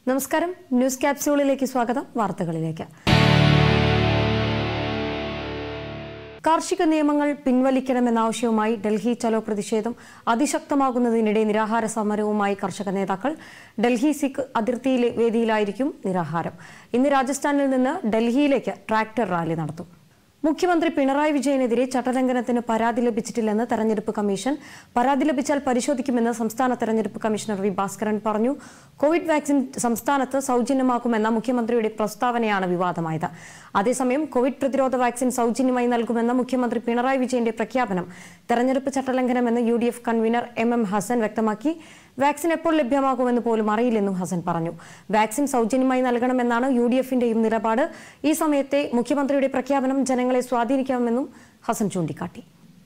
നമസ്കാരം ന്യൂസ് ക്യാപ്സ്യൂളിലേക്ക് സ്വാഗതം വാർത്തകളിലേക്ക് കാർഷിക നിയമങ്ങൾ പിൻവലിക്കണമെന്ന ആവശ്യവുമായി ഡൽഹി ചലോ പ്രതിഷേധം അതിശക്തമാകുന്നതിനിടെ നിരാഹാര സമരവുമായി കർഷക നേതാക്കൾ ഡൽഹി സിഖ് അതിർത്തിയിലെ വേദിയിലായിരിക്കും നിരാഹാരം ഇന്ന് രാജസ്ഥാനിൽ നിന്ന് ഡൽഹിയിലേക്ക് ട്രാക്ടർ റാലി നടത്തും മുഖ്യമന്ത്രി പിണറായി വിജയനെതിരെ ചട്ടലംഘനത്തിന് പരാതി ലഭിച്ചിട്ടില്ലെന്ന് തെരഞ്ഞെടുപ്പ് കമ്മീഷൻ പരാതി ലഭിച്ചാൽ പരിശോധിക്കുമെന്ന് സംസ്ഥാന തെരഞ്ഞെടുപ്പ് കമ്മീഷണർ വി ഭാസ്കരൻ പറഞ്ഞു കോവിഡ് വാക്സിൻ സംസ്ഥാനത്ത് സൗജന്യമാക്കുമെന്ന മുഖ്യമന്ത്രിയുടെ പ്രസ്താവനയാണ് വിവാദമായത് അതേസമയം കോവിഡ് പ്രതിരോധ വാക്സിൻ സൗജന്യമായി നൽകുമെന്ന മുഖ്യമന്ത്രി പിണറായി വിജയന്റെ പ്രഖ്യാപനം തെരഞ്ഞെടുപ്പ് ചട്ടലംഘനമെന്ന് U D F convener M M Hassan വ്യക്തമാക്കി വാക്സിൻ എപ്പോൾ ലഭ്യമാകുമെന്ന് പോലും അറിയില്ലെന്നും ഹസൻ പറഞ്ഞു വാക്സിൻ സൗജന്യമായി നൽകണമെന്നാണ് യു ഡി എഫിന്റെയും നിലപാട് ഈ സമയത്തെ മുഖ്യമന്ത്രിയുടെ പ്രഖ്യാപനം ജനങ്ങളെ സ്വാധീനിക്കാമെന്നും ഹസൻ ചൂണ്ടിക്കാട്ടി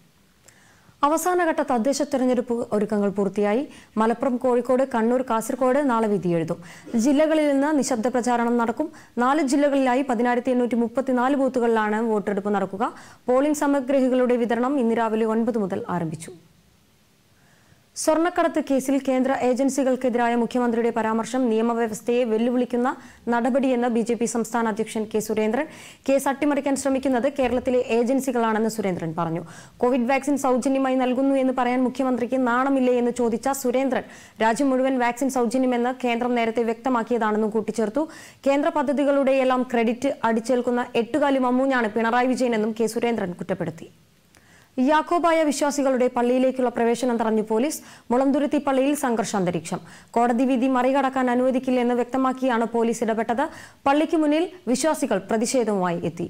അവസാനഘട്ട തദ്ദേശ തെരഞ്ഞെടുപ്പ് ഒരുക്കങ്ങൾ പൂർത്തിയായി മലപ്പുറം കോഴിക്കോട് കണ്ണൂർ കാസർഗോഡ് നാളെ വിധിയെഴുതും ജില്ലകളിൽ നിന്ന് നിശബ്ദ പ്രചാരണം നടക്കും നാല് ജില്ലകളിലായി പതിനായിരത്തി എണ്ണൂറ്റി മുപ്പത്തിനാല് ബൂത്തുകളിലാണ് വോട്ടെടുപ്പ് നടക്കുക പോളിംഗ് സാമഗ്രികളുടെ വിതരണം ഇന്ന് രാവിലെ ഒൻപത് മുതൽ ആരംഭിച്ചു സ്വർണ്ണക്കടത്ത് കേസിൽ കേന്ദ്ര ഏജൻസികൾക്കെതിരായ മുഖ്യമന്ത്രിയുടെ പരാമർശം നിയമവ്യവസ്ഥയെ വെല്ലുവിളിക്കുന്ന നടപടിയെന്ന് ബി ജെ പി സംസ്ഥാന അധ്യക്ഷൻ കെ സുരേന്ദ്രൻ കേസ് അട്ടിമറിക്കാൻ ശ്രമിക്കുന്നത് കേരളത്തിലെ ഏജൻസികളാണെന്ന് സുരേന്ദ്രൻ പറഞ്ഞു കോവിഡ് വാക്സിൻ സൗജന്യമായി നൽകുന്നു എന്ന് പറയാൻ മുഖ്യമന്ത്രിക്ക് നാണമില്ലേ എന്ന് ചോദിച്ച സുരേന്ദ്രൻ രാജ്യം മുഴുവൻ വാക്സിൻ സൗജന്യമെന്ന് കേന്ദ്രം നേരത്തെ വ്യക്തമാക്കിയതാണെന്നും കൂട്ടിച്ചേർത്തു കേന്ദ്ര പദ്ധതികളുടെയെല്ലാം ക്രെഡിറ്റ് അടിച്ചേൽക്കുന്ന എട്ടുകാലി മമ്മൂഞ്ഞാണ് പിണറായി വിജയനെന്നും കെ സുരേന്ദ്രൻ കുറ്റപ്പെടുത്തി യാക്കോബായ വിശ്വാസികളുടെ പള്ളിയിലേക്കുള്ള പ്രവേശനം തടഞ്ഞു പോലീസ് മുളന്തുരുത്തി പള്ളിയിൽ സംഘർഷാന്തരീക്ഷം കോടതി വിധി മറികടക്കാൻ അനുവദിക്കില്ലെന്ന് വ്യക്തമാക്കിയാണ് പോലീസ് ഇടപെട്ടത് പള്ളിക്ക് മുന്നിൽ വിശ്വാസികൾ പ്രതിഷേധവുമായി എത്തി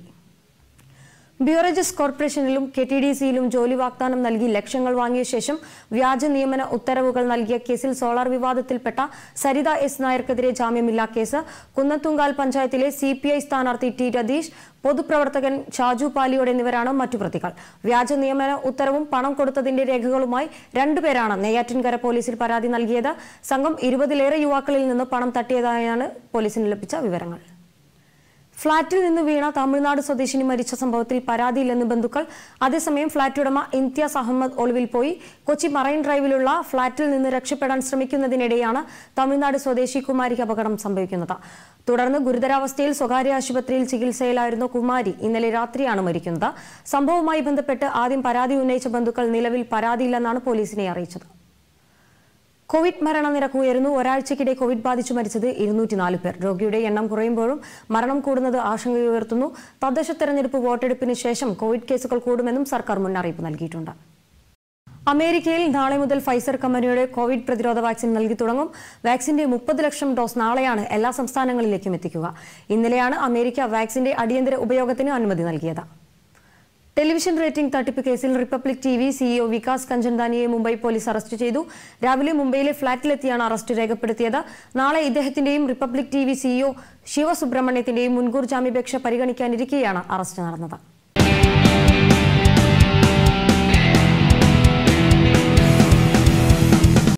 ബ്യൂറേജസ് കോർപ്പറേഷനിലും കെ ടി ഡി സിയിലും ജോലി വാഗ്ദാനം നൽകി ലക്ഷങ്ങൾ വാങ്ങിയ ശേഷം വ്യാജ നിയമന ഉത്തരവുകൾ നൽകിയ കേസിൽ സോളാർ വിവാദത്തിൽപ്പെട്ട സരിത എസ് നായർക്കെതിരെ ജാമ്യമില്ലാ കേസ് കുന്നത്തുങ്കാൽ പഞ്ചായത്തിലെ സി പി ഐ സ്ഥാനാർത്ഥി ടി രതീഷ് പൊതുപ്രവർത്തകൻ ഷാജു പാലിയോട് എന്നിവരാണ് മറ്റു പ്രതികൾ വ്യാജ നിയമന ഉത്തരവും പണം കൊടുത്തതിന്റെ രേഖകളുമായി രണ്ടുപേരാണ് നെയ്യാറ്റിൻകര പോലീസിൽ പരാതി നൽകിയത് സംഘം ഇരുപതിലേറെ യുവാക്കളിൽ നിന്ന് പണം തട്ടിയതായാണ് പോലീസിന് ലഭിച്ച വിവരങ്ങൾ ഫ്ളാറ്റിൽ നിന്ന് വീണ തമിഴ്നാട് സ്വദേശിനി മരിച്ച സംഭവത്തിൽ പരാതിയില്ലെന്ന് ബന്ധുക്കൾ അതേസമയം ഫ്ളാറ്റ് ഉടമ ഇംതിയാസ് അഹമ്മദ് ഒളിവിൽ പോയി കൊച്ചി മറൈൻ ഡ്രൈവിലുള്ള ഫ്ളാറ്റിൽ നിന്ന് രക്ഷപ്പെടാൻ ശ്രമിക്കുന്നതിനിടെയാണ് തമിഴ്നാട് സ്വദേശി കുമാരിക്ക് അപകടം സംഭവിക്കുന്നത് തുടർന്ന് ഗുരുതരാവസ്ഥയിൽ സ്വകാര്യ ആശുപത്രിയിൽ ചികിത്സയിലായിരുന്ന കുമാരി ഇന്നലെ രാത്രിയാണ് മരിക്കുന്നത് സംഭവവുമായി ബന്ധപ്പെട്ട് ആദ്യം പരാതി ഉന്നയിച്ച ബന്ധുക്കൾ നിലവിൽ പരാതിയില്ലെന്നാണ് പോലീസിനെ അറിയിച്ചത് കോവിഡ് മരണനിരക്ക് ഉയരുന്നു ഒരാഴ്ചക്കിടെ കോവിഡ് ബാധിച്ചു മരിച്ചത് ഇരുന്നൂറ്റിനാല് പേർ രോഗിയുടെ എണ്ണം കുറയുമ്പോഴും മരണം കൂടുന്നത് ആശങ്കയുയർത്തുന്നു തദ്ദേശ തെരഞ്ഞെടുപ്പ് വോട്ടെടുപ്പിന് ശേഷം കോവിഡ് കേസുകൾ കൂടുമെന്നും സർക്കാർ മുന്നറിയിപ്പ് നൽകിയിട്ടുണ്ട് അമേരിക്കയിൽ നാളെ മുതൽ ഫൈസർ കമ്പനിയുടെ കോവിഡ് പ്രതിരോധ വാക്സിൻ നൽകി തുടങ്ങും വാക്സിന്റെ മുപ്പത് ലക്ഷം ഡോസ് നാളെയാണ് എല്ലാ സംസ്ഥാനങ്ങളിലേക്കും എത്തിക്കുക ഇന്നലെയാണ് അമേരിക്ക വാക്സിന്റെ അടിയന്തര ഉപയോഗത്തിന് അനുമതി നൽകിയത് ടെലിവിഷൻ റേറ്റിംഗ് തട്ടിപ്പ് കേസിൽ Republic T V CEO Vikas കഞ്ചൻദാനിയെ മുംബൈ പോലീസ് അറസ്റ്റ് ചെയ്തു രാവിലെ മുംബൈയിലെ ഫ്ളാറ്റിലെത്തിയാണ് അറസ്റ്റ് രേഖപ്പെടുത്തിയത് നാളെ ഇദ്ദേഹത്തിന്റെയും റിപ്പബ്ലിക് ടി വി സിഇഒ ശിവസുബ്രഹ്മണ്യത്തിന്റെയും മുൻകൂർ ജാമ്യാപേക്ഷ പരിഗണിക്കാനിരിക്കെയാണ് അറസ്റ്റ് നടന്നത്